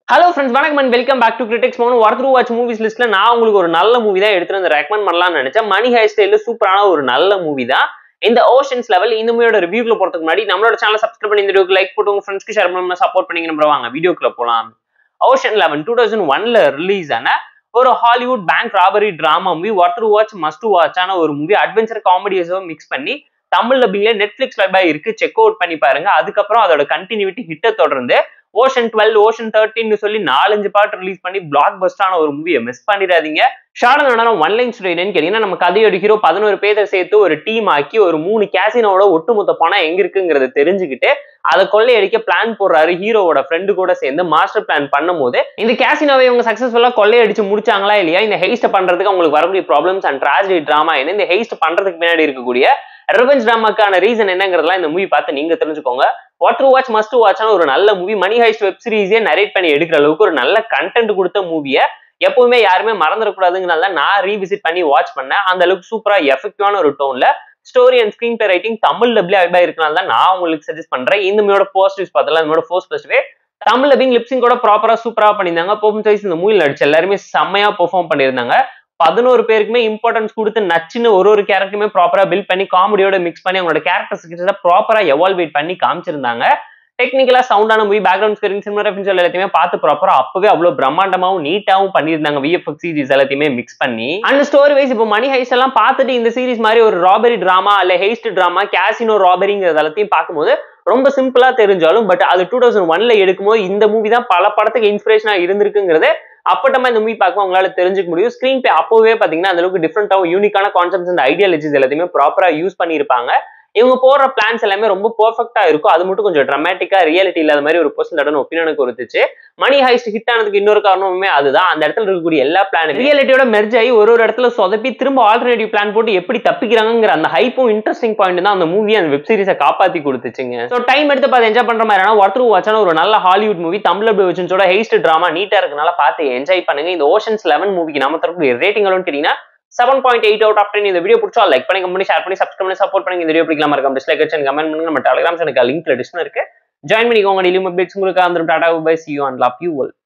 hello friends வணக்கம் and welcome back to critics mon worth through watch movies லிஸ்ட்ல நான் உங்களுக்கு ஒரு நல்ல மூவி தான் எடுத்துட்டு வந்து ரெக்கமெண்ட் பண்ணலாம்னு நினைச்சேன் மணி ஹை ஸ்டைல சூப்பரான ஒரு நல்ல மூவி தான் இந்த ஓஷன்ஸ் லெவல் இந்த மூவியோட ரிவ்யூக்குள்ள போறதுக்கு முன்னாடி நம்மளோட சேனல் சப்ஸ்கிரைப் பண்ணி இந்த வீடியோக்கு லைக் போட்டு உங்க ஃப்ரெண்ட்ஸ்க்கு ஷேர் பண்ணி சப்போர்ட் பண்ணிங்க நம்ம வாங்க வீடியோக்குள்ள போலாம் ஓஷன் லெவன் டூ தௌசண்ட் ஒன்ல ரிலீஸ் ஆன ஒரு Hollywood bank robbery drama movie worth through watch must வாட்சான ஒரு மூவி அட்வென்ச்சர் காமெடியஸும் மிக்ஸ் பண்ணி தமிழ் டப்பிங்ல நெட்ஃபிளிக்ஸ் வெப்பா இருக்கு செக் அவுட் பண்ணி பாருங்க அதுக்கப்புறம் அதோட கண்டினியூட்டி ஹிட்டை தொடர்ந்து ஓஷன் டுவெல் ஓஷன் தேர்ட்டின்னு சொல்லி நாலஞ்சு பாட்டு ரிலீஸ் பண்ணி பிளாக் பஸ்டான ஒரு மூவியை மிஸ் பண்ணிடாதீங்க ஷார்ட் நடனம் ஒன் லைன் ஸ்டோரின்னு கேட்டீங்கன்னா நம்ம கதையோட ஹீரோ பதினோரு பேரை சேர்த்து ஒரு டீம் ஆக்கி ஒரு மூணு கேசினோட ஒட்டுமொத்த பணம் எங்க இருக்குங்கிறத தெரிஞ்சுக்கிட்டு அதை கொள்ளையடிக்க பிளான் போடுறாரு ஹீரோவோட ஃப்ரெண்டு கூட சேர்ந்து மாஸ்டர் பிளான் பண்ணும் போது இந்த கேசினோவை இவங்க சக்சஸ்ஃபுல்லா கொள்ளையடிச்சு முடிச்சாங்களா இல்லையா இந்த ஹெய்ஸ்ட் பண்றதுக்கு அவங்களுக்கு வரக்கூடிய ப்ராப்ளம்ஸ் அண்ட் ட்ராஜடி டிராமா என்ன இந்த ஹெய்ஸ்ட் பண்றதுக்கு பின்னாடி இருக்கக்கூடிய ரிவெஞ்ச் டிராமாக்கான ரீசன் என்னங்கிறதெல்லாம் இந்த மூவி பார்த்து நீங்க தெரிஞ்சுக்கோங்க வாட்டர் வாட்ச் மஸ்ட் வாட்சான ஒரு நல்ல மூவி மணி ஹைஸ்ட் வெப் சீரிஸே நரேட் பண்ணி எடுக்கிற அளவுக்கு ஒரு நல்ல கண்டென்ட் கொடுத்த மூவியை எப்பவுமே யாருமே மறந்துடக்கூடாதுங்கிறனால நான் ரீவிசிட் பண்ணி வாட்ச் பண்ணேன் அந்த அளவுக்கு சூப்பரா எஃபெக்டிவான ஒரு டோன்ல story and screenplay writing Tamil டபிள்யூ அபிபா இருக்கனால தான் நான் உங்களுக்கு சஜஸ்ட் பண்றேன் இந்த மூவியோட போஸ்டிவ்ஸ் பார்த்தலாம் இந்த ஃபோர்ஸ் பிளஸ்வே தமிழ் டபிங் லிப்சிங் கூட ப்ராப்பரா சூப்பரா பண்ணியிருந்தாங்க பெர்ஃபார்மன்ஸ் வைஸ் இந்த மூவியில் நடிச்ச எல்லாருமே செம்மையா பெர்ஃபார்ம் பண்ணியிருந்தாங்க பதினோரு பேருக்குமே இம்பார்ட்டன்ஸ் கொடுத்து நச்சுன்னு ஒரு ஒரு கேரக்டருமே ப்ராப்பரா பில்ட் பண்ணி காமெடியோட மிக்ஸ் பண்ணி அவங்களோட கேரக்டர்ஸ் கிட்ட ப்ராப்பரா எவால்வேட் பண்ணி காமிச்சிருந்தாங்க டெக்னிக்கலா சவுண்டான மூவி பேக்ரவுண்ட் ஸ்கோரிங் சினிமாகிராஃபின்ஸ் எல்லாத்தையுமே பார்த்து ப்ராப்பரா அப்பவே அவ்வளவு பிரம்மாண்டமாவும் நீட்டாவும் பண்ணியிருந்தாங்க விஎஃப்எக்ஸ் சீரிஸ் எல்லாத்தையுமே மிக்ஸ் பண்ணி அண்ட் ஸ்டோரி வைஸ் இப்போ மணி ஹைஸ்ட் எல்லாம் பார்த்துட்டு இந்த சீரிஸ் மாதிரி ஒரு ராபரி டிராமா இல்ல ஹெய்ஸ்ட் டிராமா கேசினோ ராபரிங்கிறது எல்லாத்தையும் பார்க்கும்போது ரொம்ப சிம்பிளா தெரிஞ்சாலும் பட் அது டூ தௌசண்ட் ஒன்ல எடுக்கும்போது இந்த மூவி தான் பல படத்துக்கு இன்ஸ்பிரேஷனா இருந்திருக்குங்கிறது அப்பட்டமா இந்த மூவி பார்க்கும் உங்களால தெரிஞ்சுக்க முடியும் ஸ்கிரீன் பே அப்போவே பாத்தீங்கன்னா அந்த அளவுக்கு டிஃப்ரெண்டாவும் யூனிக்கான கான்செப்ட்ஸ் அண்ட் ஐடியாலஜிஸ் எல்லாத்தையுமே ப்ராப்பரா யூஸ் பண்ணியிருப்பாங்க இவங்க போடுற பிளான்ஸ் எல்லாமே ரொம்ப பெர்ஃபெக்டா இருக்கும் அது மட்டும் கொஞ்சம் ட்ரமாட்டிக்கா ரியாலிட்டி இல்லாத மாதிரி ஒரு பர்சன் தடவை ஒப்பீனியனுக்கு கொடுத்துச்சு மணி ஹைஸ்ட் ஹிட் ஆனதுக்கு இன்னொரு காரணமுமே அதுதான் அந்த இடத்துல இருக்கக்கூடிய எல்லா பிளான் ரியாலிட்டியோட மெர்ஜ் ஆகி ஒரு ஒரு இடத்துல சொதப்பி திரும்ப ஆல்டர்னேட்டிவ் பிளான் போட்டு எப்படி தப்பிக்கிறாங்கிற அந்த ஹைப்பும் இன்ட்ரெஸ்டிங் பாயிண்ட் தான் அந்த மூவி அந்த வெப் சீரிஸை காப்பாத்தி கொடுத்துச்சுங்க ஸோ டைம் எடுத்து பார்த்து என்ஜாய் பண்ற மாதிரி ஒருத்தர் வாட்சான ஒரு நல்ல ஹாலிவுட் மூவி தமிழ் வெர்ஷன்ஸோட ஹெய்ஸ்ட் டிராமா நீட்டா இருக்கனால பார்த்து என்ஜாய் பண்ணுங்க இந்த ஓஷன்ஸ் லெவன் மூவிக்கு நம்ம தரப்பு ரேட்டிங் எவ்வளோன்னு கேட்டீங்கன்னா seven point eight out of இந்த வீடியோ பிடிச்சா லைக் பண்ணி கம்பெனி ஷேர் பண்ணி சப்ஸ்கிரைப் பண்ணி சப்போர்ட் பண்ணி இந்த வீடியோ பிடிக்கலாம் இருக்கும் டிஸ்லைக் வச்சு கமெண்ட் பண்ணுங்க நம்ம டெலிகிராம் எனக்கு லிங்க் டிஸ்பிள் இருக்கு ஜாயின் பண்ணிக்கோங்க டெய்லியும் அப்டேட்ஸ் உங்களுக்கு அந்த tata bye see you and love you well